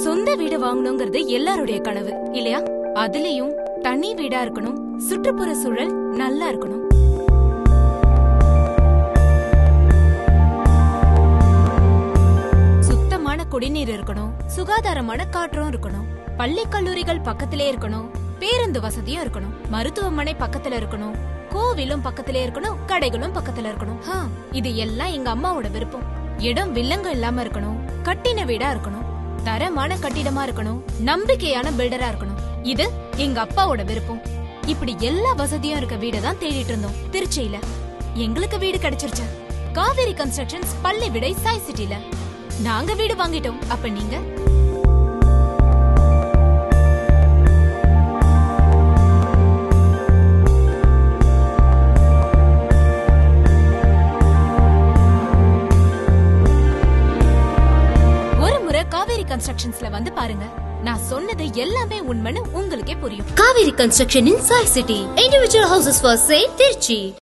சொந்த வீடு வாங்கணுங்கிறது எல்லாருடைய கனவு இல்லையா அதுலயும் தனி வீடா இருக்கணும் சுற்றுப்புற சூழல் நல்லா இருக்கணும் சுத்தமான குடிநீர் இருக்கணும் சுகாதாரமான காற்றும் இருக்கணும் பள்ளி கல்லூரிகள் பக்கத்திலே இருக்கணும் பேருந்து வசதியும் இருக்கணும் மருத்துவமனை பக்கத்துல இருக்கணும் கோவிலும் பக்கத்திலே இருக்கணும் கடைகளும் பக்கத்துல இருக்கணும் ஹா, இது எல்லாம் எங்க அம்மாவோட விருப்பம் இடம் வில்லங்கம் இல்லாம இருக்கணும் கட்டின வீடா இருக்கணும் தரமான கட்டிடமா இருக்கணும் நம்பிக்கையான பில்டரா இருக்கணும் இது எங்க அப்பாவோட விருப்பம் இப்படி எல்லா வசதியும் இருக்க வீடை தான் தேடிட்டு இருந்தோம் திருச்சியில எங்களுக்கு வீடு கிடைச்சிருச்சு காவேரி கன்ஸ்ட்ரக்ஷன்ஸ் பள்ளி விடை சாய் சிட்டில நாங்க வீடு வாங்கிட்டோம் அப்ப நீங்க ஒரு முறை காவேரி கன்ஸ்ட்ரக்ஷன்ஸ்ல வந்து பாருங்க நான் சொன்னது எல்லாமே உண்மைன்னு உங்களுக்கே புரியும் Kaveri Construction in Sai City. Individual houses for sale, Tirchi.